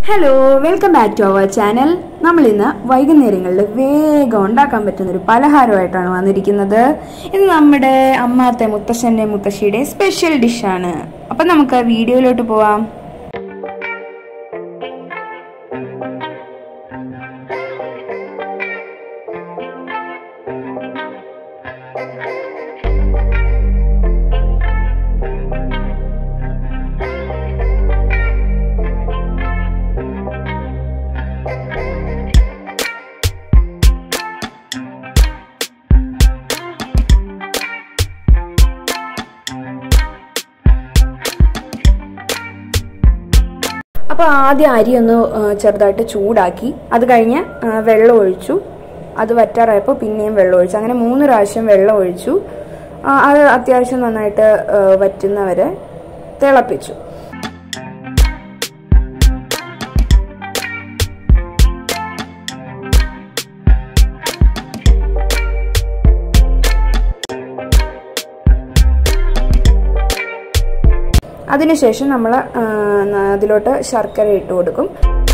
hello welcome back to our channel നമ്മൾ ഇന്ന് വൈകുന്നേരങ്ങളിൽ വേഗം ഉണ്ടാക്കാൻ പറ്റുന്ന ഒരു പലഹാരമായിട്ടാണ് വന്നിരിക്കുന്നത് ഇത് നമ്മുടെ അമ്മാത്തെ മുത്തശ്ശൻ്റെ മുത്തശ്ശിയുടെ സ്പെഷ്യൽ ഡിഷാണ് അപ്പം നമുക്ക് വീഡിയോയിലോട്ട് പോവാം അപ്പോൾ ആദ്യം അരി ഒന്ന് ആ, ചെറുതായിട്ട് ചൂടാക്കി അത് കഴിഞ്ഞ് ആ, വെള്ളം ഒഴിച്ചു അത് വറ്റാറായപ്പോൾ പിന്നെയും വെള്ളം ഒഴിച്ചു അങ്ങനെ മൂന്ന് പ്രാവശ്യം വെള്ളം ഒഴിച്ചു ആ, അത് അത്യാവശ്യം നന്നായിട്ട് ആ, വറ്റുന്നവരെ തിളപ്പിച്ചു അതിനുശേഷം നമ്മൾ അതിലോട്ട് ശർക്കര ഇട്ട് കൊടുക്കും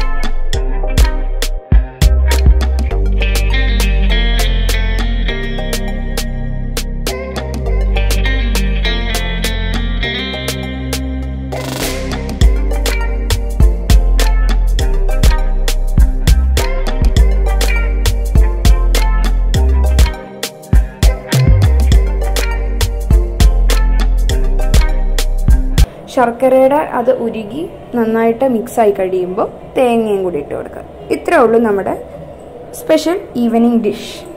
ശർക്കരയുടെ അത് ഉരുകി നന്നായിട്ട് മിക്സായി കഴിയുമ്പോൾ തേങ്ങയും കൂടി ഇട്ട് കൊടുക്കുക ഇത്രേ ഉള്ളൂ നമ്മുടെ സ്പെഷ്യൽ ഈവനിങ് ഡിഷ്